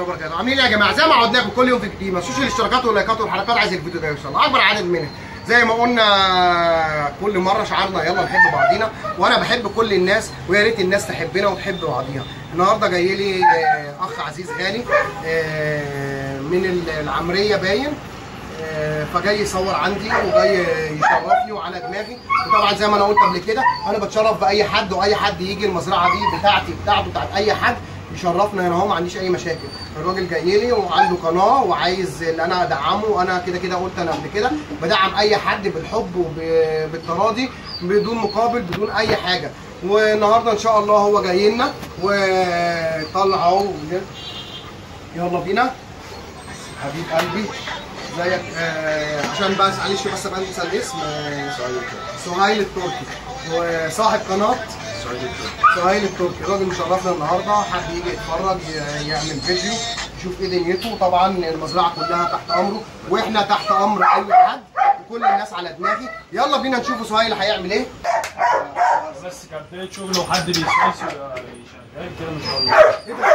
الله وبركاته عاملين ايه يا جماعه زي ما عودناكم كل يوم في جديد ما تنسوش الاشتراكات واللايكات والحركات عايز الفيديو ده يوصل لاكبر عدد منها زي ما قلنا كل مره شعارنا يلا نحب بعضينا وانا بحب كل الناس ويا ريت الناس تحبنا وتحب بعضيها النهارده جاي لي آه، اخ عزيز غالي آه، من العمريه باين آه، فجاي يصور عندي وجاي يشرفني وعلى دماغي وطبعا زي ما انا قلت قبل كده انا بتشرف باي حد واي حد يجي المزرعه دي بتاعتي بتاعته بتاعت اي حد يشرفنا هنا اهو ما عنديش اي مشاكل الراجل جاي لي وعنده قناه وعايز ان انا ادعمه انا كده كده قلت انا قبل كده بدعم اي حد بالحب وبالتراضي بدون مقابل بدون اي حاجه والنهارده ان شاء الله هو جاي لنا وطلع اهو يلا بينا حبيب قلبي ازيك آه عشان بس معلش بس بنسى الاسم آه سهيل التركي وصاحب قناه سهيل التركي الراجل مشرفنا النهارده حد يجي يتفرج ي- يعمل فيديو يشوف ايه دنيته طبعا المزرعه كلها تحت امره واحنا تحت امر اي حد وكل الناس على دماغي يلا بينا نشوف سهيل هيعمل ايه بس كبداية شغل وحد بيسايس شغال كده ما شاء الله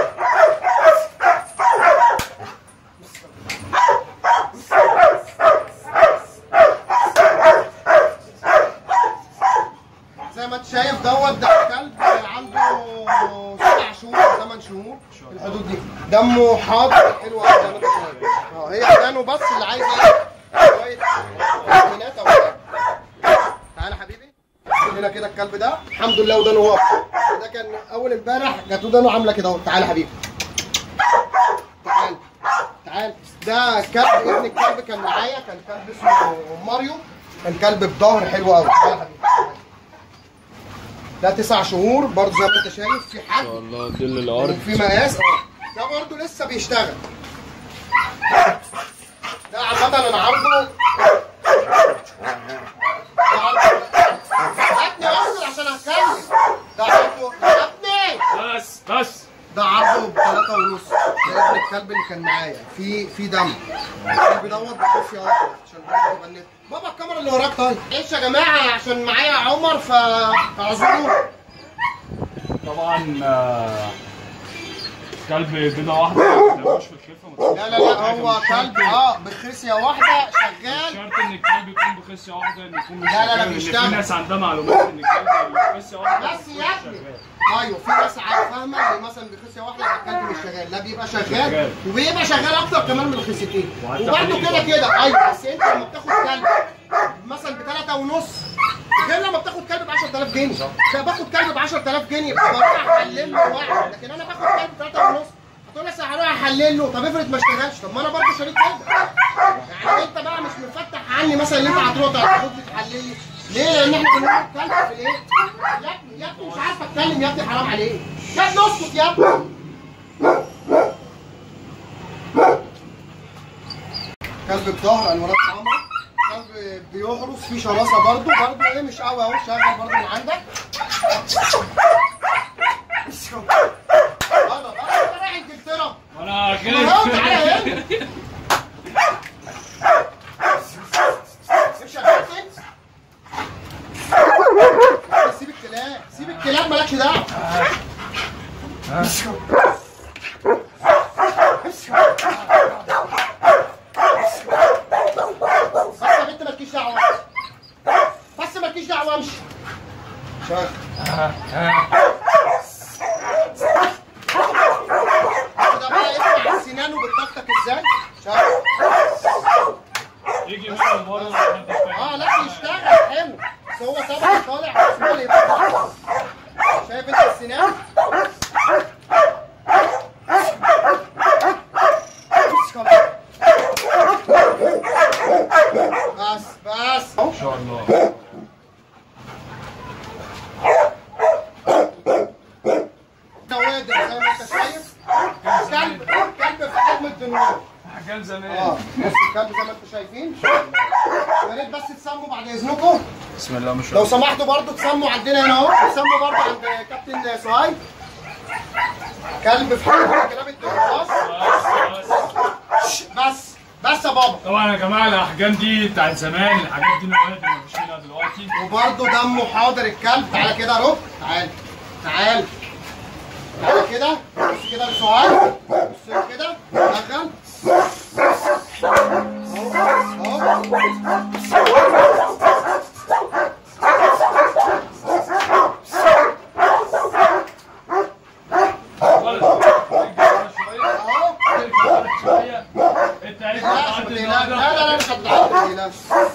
زي ما انت شايف دوت ده كلب عنده سبع شهور ثمان شهور في الحدود دي دمه حاضر حلو قوي زي ما انت شايف اه هي ودانه بس اللي عايز ايه شويه فيتامينات او حاجه تعالى حبيبي هنا كده الكلب ده الحمد لله ودانه واقف ده كان اول امبارح كانت ودانه عامله كده اهو تعالى حبيبي تعال تعال ده كلب ابن الكلب كان معايا كان كلب اسمه ماريو كان كلب بظهر حلو قوي تعالى حبيبي ده تسع شهور برضه زي ما انت شايف في حد الله دل الارض وفي مقاس ده برضه لسه بيشتغل ده عامة انا عارضه ده عارضه هاتني بس عشان اتكلم ده عارضه يا ابني بس بس ده عرضه بثلاثة ونص ده ابن الكلب اللي كان معايا في في دم الكلب دوت بخصية واحدة عشان برضه يبقى النت بابا الكاميرا اللي وراك طيب ايش يا جماعة عشان معايا عمر فاعذرونا طبعا آه، كلب بيضة واحدة ما تلاقوش في الخلفة ما لا لا لا هو كلب اه بخصية واحدة شغال شرط ان الكلب يكون بخصية واحدة ان يكون مش لا، لا، لا، شغال، لأن بيشتغل. في ناس عندها معلومات ان الكلب اللي بخصية واحدة بس بيكون يا مش ابني شغال. ايوه في ناس عارفة فاهمة ان مثلا بخصية واحدة يبقى الكلب مش شغال لا بيبقى شغال شغال. وبيبقى شغال اكتر كمان من الخصيتين وحتى وبرده حقيقي كده برضه. كده ايوه بس انت لما بتاخد كلب مثلا بثلاثة ونص غير لما بتاخد كلب ب 10000 جنيه باخد كلب ب 10000 جنيه بروح احلل له واحد لكن انا باخد كلب ب 3 ونص هتقول لي أصل هروح احلل له طب افرض ما اشتغلش طب ما انا برضه شريك كلب يعني انت بقى مش مفتح عني مثلا اللي انت هتروح تاخد لي تحلل لي ليه؟ لان احنا بنقول كلب في الايه؟ يا ابني يا ابني مش عارف اتكلم يا ابني حرام عليك يا ابني اسكت يا ابني كلب بظهر انوارات حمراء كلب بيهرس فيه شراسه برضه برضه ايه مش قوي اهو شغل برضه من عندك انا انا رايح انجلترا وانا اهو تعالى كده هنا مش شغال انت سيب الكلاب سيب الكلاب مالكش دعوه بس يا بنت مالكيش دعوه بس مالكيش دعوه امشي شغل ده بقى يسمع سنانه بتطقطق ازاي شغل يجي من بره اه لا بيشتغل حلو بس هو طبعا طالع اسمه يبقى شايف انت السنان بس بس اهو ان شاء الله نوادر زي ما انت شايف كلب كلب في حجم الدنيا احجام اه زمان بص الكلب زي ما انتم شايفين يا ريت بس تسموا بعد اذنكم بسم الله ما شاء لو الله سمحتوا برضو تسموا عندنا هنا اهو تسموا برضو عند كابتن سهيل كلب في حجم كلاب الدنياس بس بس بس بس يا بابا طبعا يا جماعه الاحجام دي بتاعت زمان الحاجات دي نوادر ما فيش منها دلوقتي وبرضو دمه حاضر الكلب تعالى كده يا رب تعال تعال تعالى كده بص كده لسهيل بص كده تركب شويه انت عايز لا تعدي لا لا لا لا مش هتضحك ما تقلقش.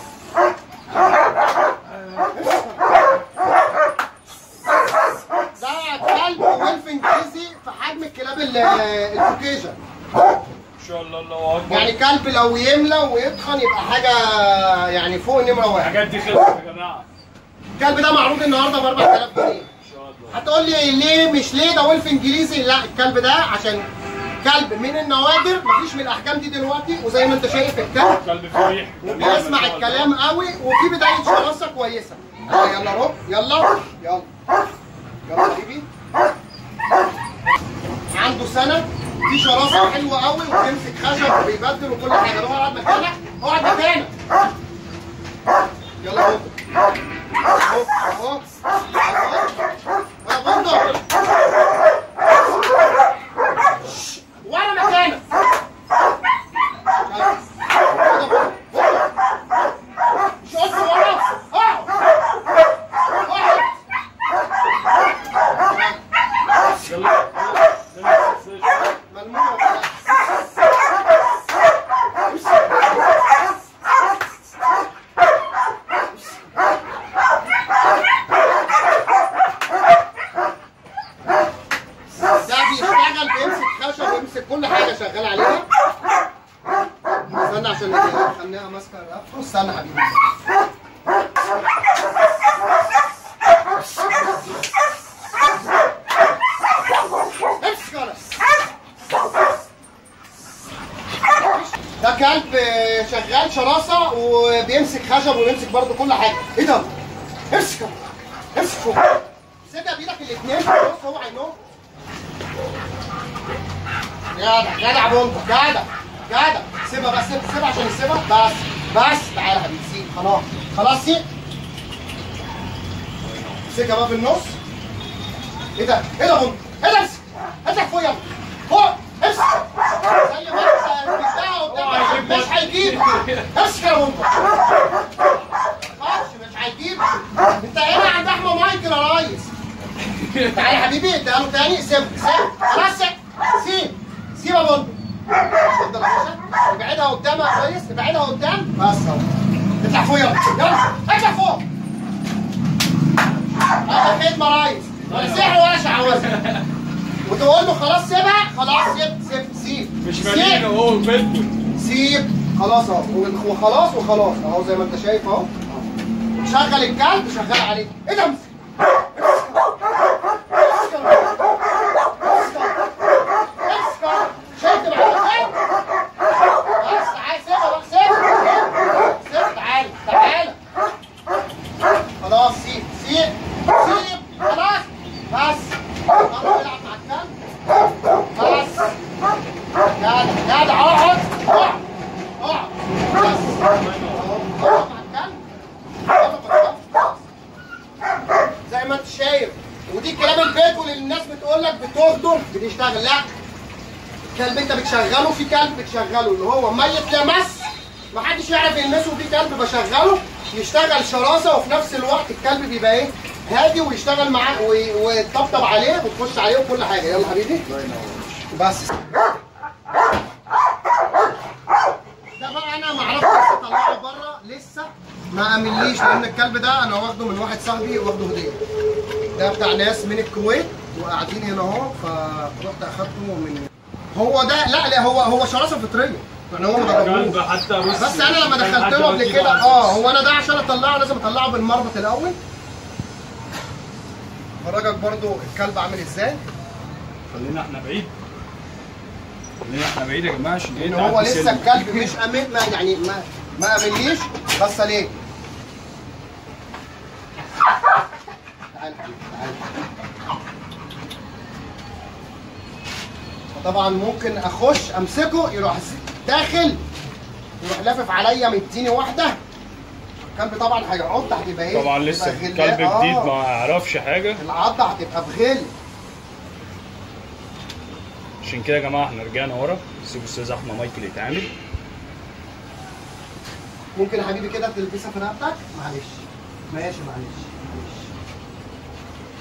ده كلب ولف انجليزي في حجم الكلاب ال- الكوكيجن ان شاء الله الله اكبر يعني كلب لو يملى ويتخن يبقى حاجه يعني فوق نمره واحد الحاجات دي خلصت يا جماعه الكلب ده معروض النهارده ب 4000 جنيه ان شاء الله هتقول لي ليه مش ليه ده ولف انجليزي لا الكلب ده عشان كلب من النوادر مفيش من الاحجام دي دلوقتي وزي ما انت شايف الكلب كلب فريح وبيسمع الكلام قوي وفي بدايه شراسه كويسه آه، يلا روح يلا يلا يلا حبيبي عنده سنه في شراسه حلوه قوي وبيمسك خشب وبيبدل وكل حاجه روح اقعد مكانك اقعد مكانك يلا روح اهو اهو اهو اهو اهو وانا مكانك مش قلت ورا اقعد اقعد يلا يلا ملمومة ده بيشتغل بيمسك خشب ويمسك كل حاجة شغال عليها استنى عشان خليها ماسكة رقبته استنى حبيبي امسك يا ريس. ده كلب شغال شراسة وبيمسك خشب وبيمسك برضه كل حاجة ايه ده؟ امسك امسك فوق سيبها بايدك الاثنين بص هو عينهم جدع جدع بونت جدع جدع سيبها بس سيب- سيبها عشان يسيبها بس بس تعالى يا حبيبي سيب خلاص خلاص سيب امسكها بقى في النص ايه ده؟ ايه ده بونت؟ ايه ده امسك امسك فوق يلا فوق امسك زي ما انت بتاع قدام مش هيجيب امسك يا بونت خلاص مش هيجيب انت هنا عند احمد مايكل يا ريس تعالى يا حبيبي اديها له تاني سيب سيب خلاص سيب سيب سيب يا بندق اتفضل يا باشا ابعدها قدام يا كويس ابعدها قدام بس اهو اطلع فوق يلا يلا اطلع فوق هذا خدمه يا ريس ولا سحر ولا شعوذه وتقول له خلاص سيبها خلاص سيب سيب سيب مش سيب. مالين اهو بيتكم سيب خلاص اهو وخلاص وخلاص اهو زي ما انت شايف اهو شغل الكلب شغال عليه ايه ده امسك شد معايا بس تعالى سيبها بقى سيبها سيبها تعالى تعالى خلاص سيب سيب سيب خلاص بس خلاص العب مع الكلب بس جدع جدع اقعد اقعد اقعد بس اهو اقعد مع الكلب يلا ما تخافش. زي ما انت شايف ودي كلام البيت واللي الناس بتقول لك بتغدر بتشتغل لا كلب انت بتشغله في كلب بتشغله اللي هو ميت لمس محدش يعرف يلمسه في كلب بشغله يشتغل شراسه وفي نفس الوقت الكلب بيبقى ايه هادي ويشتغل معاه وي- ويطبطب عليه وتخش عليه وكل حاجه يلا حبيبي بس ده بقى انا ما اعرفش لسه اطلعه بره لسه ما امنليش لان الكلب ده انا واخده من واحد صاحبي واخده هديه ده بتاع ناس من الكويت وقاعدين هنا اهو فرحت اخدته من هو ده لا لا هو هو شراسه فطريه يعني هو ما كلب ضربوش حتى بص بس انا لما كان دخلت حد له قبل دلوقتي كده بقى- اه هو انا ده عشان اطلعه لازم اطلعه بالمربط الاول فرجك برضو الكلب عامل ازاي خلينا احنا بعيد خلينا احنا بعيد يا جماعه عشان ايه ان هو تعدي لسه سلم. الكلب مش امن ما يعني ما ما امنليش بس ليه تعال تعال طبعا ممكن اخش امسكه يروح داخل يروح لافف عليا مديني واحده الكلب طبعا هيعض هتبقى ايه؟ طبعا لسه هتبقى غل- كلب آه. جديد ما يعرفش حاجه العضه هتبقى بغل عشان كده يا جماعه احنا رجعنا ورا سيبوا الاستاذ احمد مايكل يتعامل ممكن يا حبيبي كده تلبسها في رقبتك معلش ماشي معلش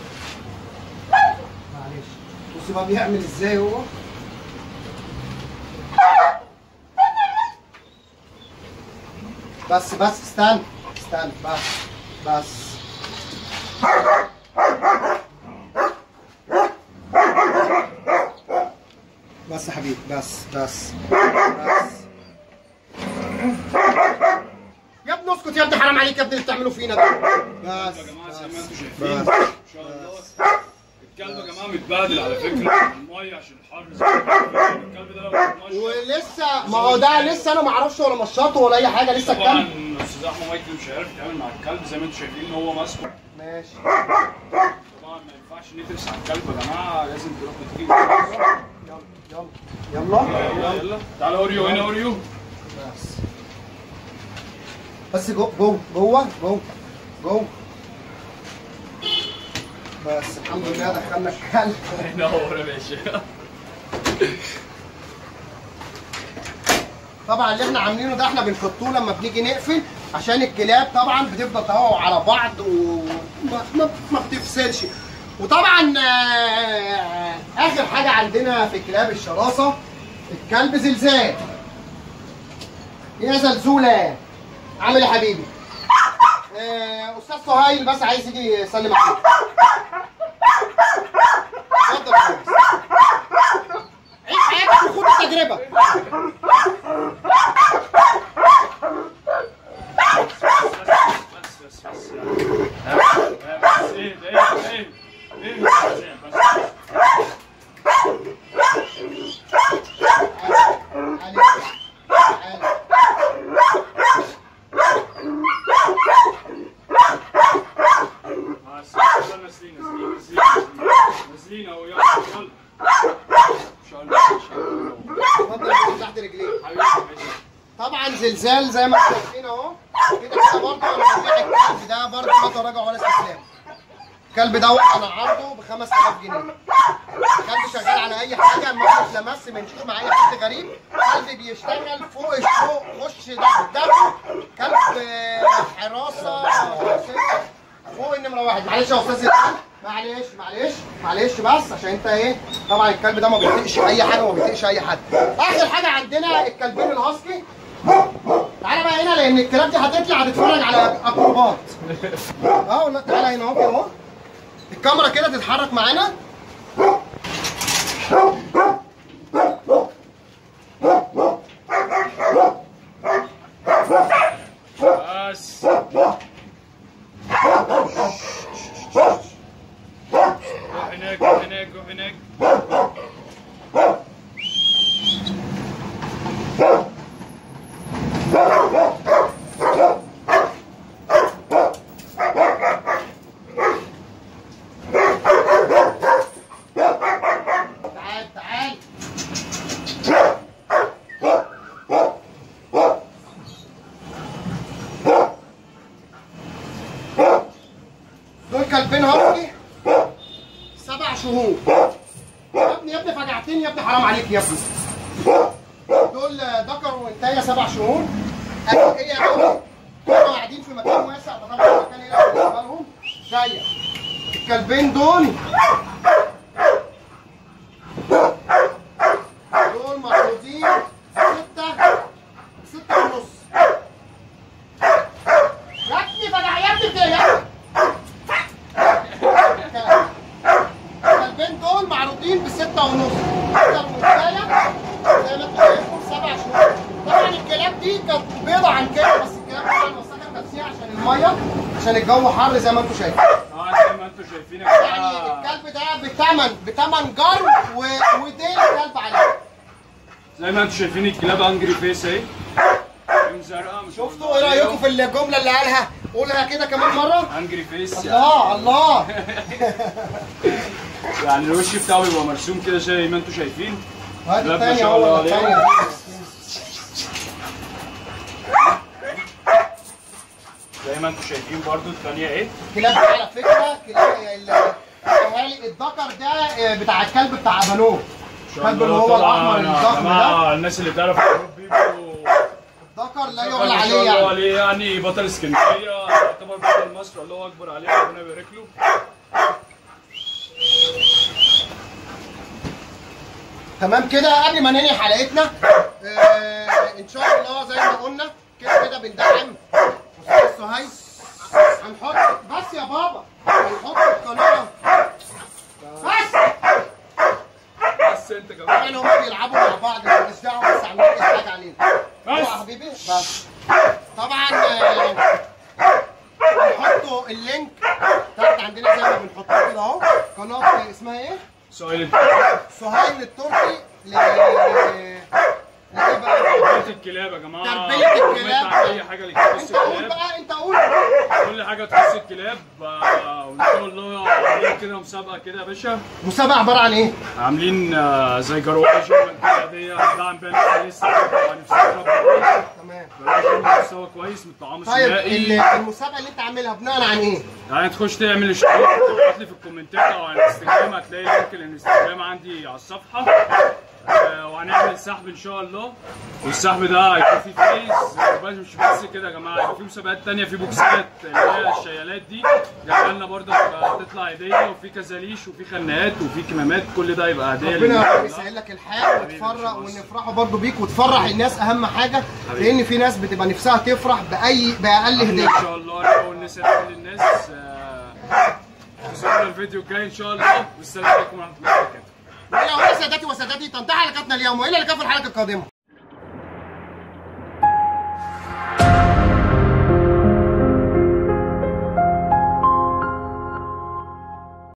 معلش معلش بص بقى بيعمل ازاي هو بس بس استنى استنى بس بس بس يا حبيبي بس بس بس يا ابني اسكت يا ابني حرام عليك يا ابني اللي بتعمله فينا ده بس يا جماعه زي ما بس انتم شايفين بس ان شاء الله الكلب يا جماعه متبهدل على فكره الميه عشان الحر زي ما انتم شايفين. الكلب ده لو اتمشى ولسه ما هو ده لسه انا ما اعرفش ولا مشاطه ولا اي حاجه لسه طبعا الكلب استاذ احمد مايكل مش عارف يتعامل مع الكلب زي ما انتم شايفين ان هو ماسكه ماشي طبعا ما ينفعش نترس على الكلب يا جماعه لازم تروح وتيجي يلا يلا يلا يلا يلا تعالى اوريو هنا اوريو بس بس جو جوه جوه جوه جوه بس الحمد لله دخلنا الكلب نور يا باشا طبعا اللي احنا عاملينه ده احنا بنحطوه لما بنيجي نقفل عشان الكلاب طبعا بتفضل تهوى على بعض وما ما, ما بتفصلش وطبعا آه، اخر حاجه عندنا في كلاب الشراسه الكلب زلزال يا زلزوله عامل ايه يا حبيبي آه، استاذ سهيل بس عايز يجي يسلم عليك اتفضل يا ريس. عيش حياتك وخد التجربه بس بس بس بس ايه ده ايه ايه ايه بس عليك. عليك. بس يلا نازلين نازلين نازلين نازلين اهو يلا يلا ان شاء الله ان شاء الله اتفضل من تحت رجليك حبيبي ماشي طبعا زلزال زي ما انتم شايفين اهو كده كده برضه انا ببيع الكلب ده برضه لا تراجع ولا استسلام الكلب دوت انا عرضه ب 5000 جنيه الكلب شغال على اي حاجه ما اتلمس ما يمشيش مع اي حد غريب كلب بيشتغل فوق الشوق خش ده قدامه كلب آه، حراسه كده. فوق النمره واحد معلش يا استاذ زيدان معلش معلش معلش بس عشان انت ايه طبعا الكلب ده ما بيطيقش اي حاجه وما بيطيقش اي حد اخر حاجه عندنا الكلبين الهاسكي تعالى بقى هنا لان الكلاب دي هتطلع هتتفرج على اكروبات اه لا تعالى هنا اهو كده اهو الكاميرا كده تتحرك معانا بس روح هناك روح هناك روح هناك تعال تعال دول كلبين هاسكي سبع شهور يا ابني يا ابني فجعتني يا ابني حرام عليك يا ابني دول ذكر وانتايه سبع شهور اذكياء قوي كانوا قاعدين في مكان واسع فطبعا المكان هنا بالنسبه لهم ضيق الكلبين دول دول مفروضين ستة ستة ونص يا ابني فجع يا ابني بت- يا ابني الكلبين دول معروضين بستة ونص ستة ونصاية زي ما انتوا شايفين سبع شهور طبعا الكلاب دي كانت بيضة عن كده بس الكلاب طبعا وسخت نفسها عشان المية عشان الجو حر زي ما انتوا شايفين اه زي ما انتم شايفين يا يعني جماعه الكلب ده بتمن بتمن جر و... وديل كلب عليه زي ما انتم شايفين الكلاب انجري فيس اهي عين زرقاء مش شفتوا ايه رايكم في الجمله اللي قالها قولها كده كمان مره انجري فيس الله الله يعني الوش بتاعه بيبقى مرسوم كده زي ما انتم شايفين هات لا، ما الثانيه شاء الله اهو عليه. الثانيه زي ما انتم شايفين برضو الثانيه ايه الكلاب دي على فكره كلاب ال- الاهالي الذكر ده آه، بتاع الكلب بتاع بنوه الكلب اللي هو الاحمر طبعا يا الضخم ده جماعه الناس اللي تعرف الحروب بيبقوا الذكر لا ما يعلى شاء عليه الله يعني عليه يعني بطل اسكندريه يعتبر بطل مصر الله اكبر عليه ربنا يبارك له تمام كده قبل ما ننهي حلقتنا آه ان شاء الله زي ما قلنا كده كده بندعم استاذ سهيل هنحط بس يا بابا هنحط القناه بس بس انت كمان طبعا هما بيلعبوا مع بعض ماليش دعوه بس عاملين اي حاجه علينا بس. يا حبيبي بس طبعا آه، هنحطوا اللينك تحت عندنا زي ما بنحطه كده اهو قناه اسمها ايه؟ سؤال سهيل التركي ل لإيه بقى؟ تربية الكلاب يا جماعة تربية الكلاب. كومنت على أي حاجة اللي تخص انت قول الكلاب بقى انت قول كل حاجة تخص الكلاب آه، وإن شاء الله عاملين كده مسابقة كده يا باشا مسابقه عباره عن ايه؟ عاملين آه، زي جروحة جيم كده دي دعم بيها لسه طبعا نفسي نجرب تمام جروحة جيم مستوى كويس من الطعام طيب الثنائي ال- المسابقه اللي انت عاملها بناء عن ايه؟ يعني تخش تعمل اشتراك تبعت لي في الكومنتات او على الانستجرام هتلاقي لينك الانستجرام عندي على الصفحه آه، وهنعمل سحب ان شاء الله والسحب ده هيكون فيه فايز بس مش بس كده يا جماعه هيبقى في مسابقات تانية في بوكسات اللي هي الشيالات دي جايه لنا برضه هتبقى- هتطلع هديه وفي كزاليش وفي خناقات وفي كمامات كل ده يبقى هديه ربنا للناس. يسهل لك الحال وتفرح ونفرحوا برضو بيك وتفرح الناس اهم حاجه لان في ناس بتبقى نفسها تفرح باي باقل هديه ان شاء الله انا اول ناس كل الناس آه، انتظرونا الفيديو الجاي ان شاء الله والسلام عليكم ورحمه الله وبركاته ويا سادتي وسادتي تنتهي حلقتنا اليوم والى اللقاء في الحلقه القادمه